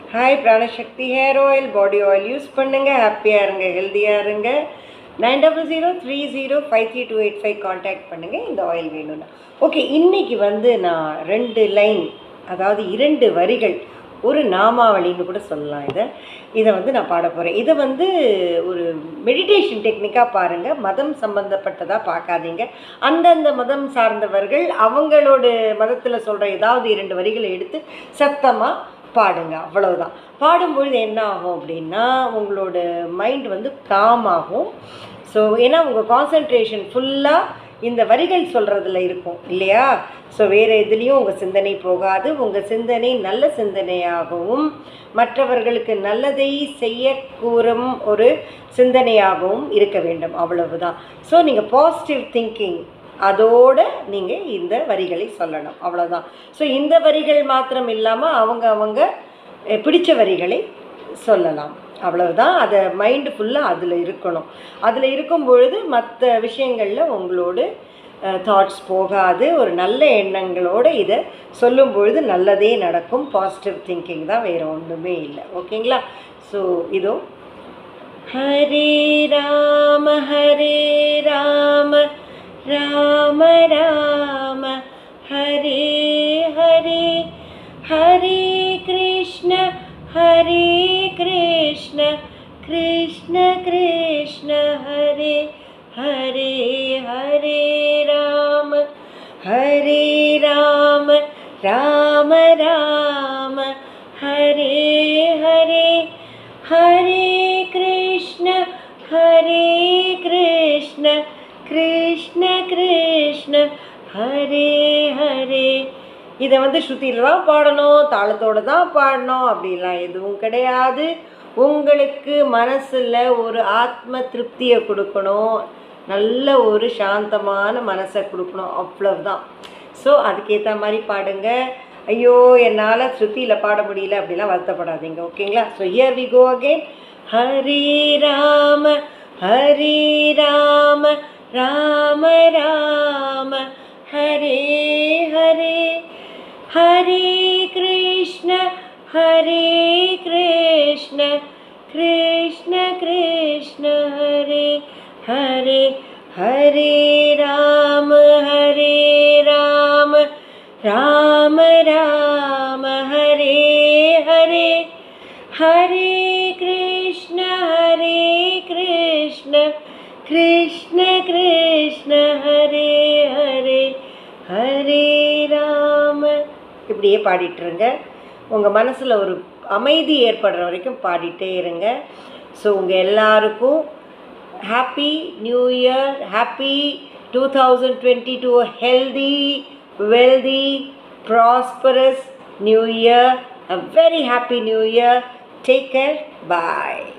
hi Pranasakthi hair oil body oil use பண்ணுங்க ஹாப்பியாக இருங்க ஹெல்த்தியாக இருங்க nine double zero three zero five three two eight five contact பண்ணுங்கள் இந்த ஆயில் வேணும்னா ஓகே இன்னைக்கு வந்து நான் ரெண்டு லைன் அதாவது இரண்டு வரிகள் ஒரு நாமாவளின்னு கூட சொல்லலாம் இதை இதை வந்து நான் பாட போகிறேன் இதை வந்து ஒரு மெடிடேஷன் டெக்னிக்காக பாருங்கள் மதம் சம்பந்தப்பட்டதாக பார்க்காதீங்க அந்தந்த மதம் சார்ந்தவர்கள் அவங்களோட மதத்தில் சொல்கிற ஏதாவது இரண்டு வரிகளை எடுத்து சத்தமாக பாடுங்க அவ்வளவுதான் பாடும்பொழுது என்ன ஆகும் அப்படின்னா உங்களோட மைண்ட் வந்து காம் ஆகும் ஸோ ஏன்னா உங்கள் கான்சன்ட்ரேஷன் ஃபுல்லாக இந்த வரிகள் சொல்கிறதுல இருக்கும் இல்லையா ஸோ வேறு எதுலேயும் உங்கள் சிந்தனை போகாது உங்கள் சிந்தனை நல்ல சிந்தனையாகவும் மற்றவர்களுக்கு நல்லதை செய்ய கூறும் ஒரு சிந்தனையாகவும் இருக்க வேண்டும் அவ்வளவுதான் ஸோ நீங்கள் பாசிட்டிவ் திங்கிங் அதோட நீங்கள் இந்த வரிகளை சொல்லணும் அவ்வளோதான் ஸோ இந்த வரிகள் மாத்திரம் இல்லாமல் அவங்க அவங்க அஹ், பிடிச்ச வரிகளை சொல்லலாம் அவ்வளவுதான் அதை மைண்டு ஃபுல்லாக அதில் இருக்கணும் அதில் இருக்கும் பொழுது மற்ற விஷயங்களில் உங்களோட தாட்ஸ் போகாது ஒரு நல்ல எண்ணங்களோடு இதை சொல்லும் பொழுது நல்லதே நடக்கும் பாசிட்டிவ் திங்கிங் தான் வேறு ஒன்றுமே இல்லை ஓகேங்களா ஸோ இதோ ஹரே ராம ஹரே ராம ராம ராம ஹரே ஹரே ஹரே கிருஷ்ண ஹரே கிருஷ்ண கிருஷ்ண கிருஷ்ண ஹரே ஹரே ஹரே ராம ஹரே ராம ராம ராம ஹரே ஹரே ஹரே கிருஷ்ண ஹரே கிருஷ்ண கிருஷ்ண கிருஷ்ண ஹரே ஹரே இதை வந்து ஸ்ருதியில் தான் பாடணும் தாளத்தோடு தான் பாடணும் அப்படிலாம் எதுவும் கிடையாது உங்களுக்கு மனசில் ஒரு ஆத்ம திருப்தியை கொடுக்கணும் நல்ல ஒரு சாந்தமான மனசை கொடுக்கணும் அவ்வளவுதான் ஸோ அதுக்கேற்ற மாதிரி பாடுங்க ஐயோ என்னால் ஸ்ருதியில் பாட முடியல அப்படிலாம் வருத்தப்படாதீங்க ஓகேங்களா so here we go again Hare Rama Hare Rama Rama Rama Hare Hare Hare Krishna Hare Krishna Krishna Krishna Hare Hare Hare Rama Hare Rama Rama Rama Hare Hare Hare Krishna Hare Krishna Krishna Krishna Hare Hare Hare Rama இப்படியே பாடிட்டுருங்க உங்கள் மனசில் ஒரு அமைதி ஏற்படுற வரைக்கும் பாடிட்டே இருங்க ஸோ உங்கள் எல்லாருக்கும் happy new year happy two thousand twenty two healthy wealthy prosperous new year a very happy new year take care bye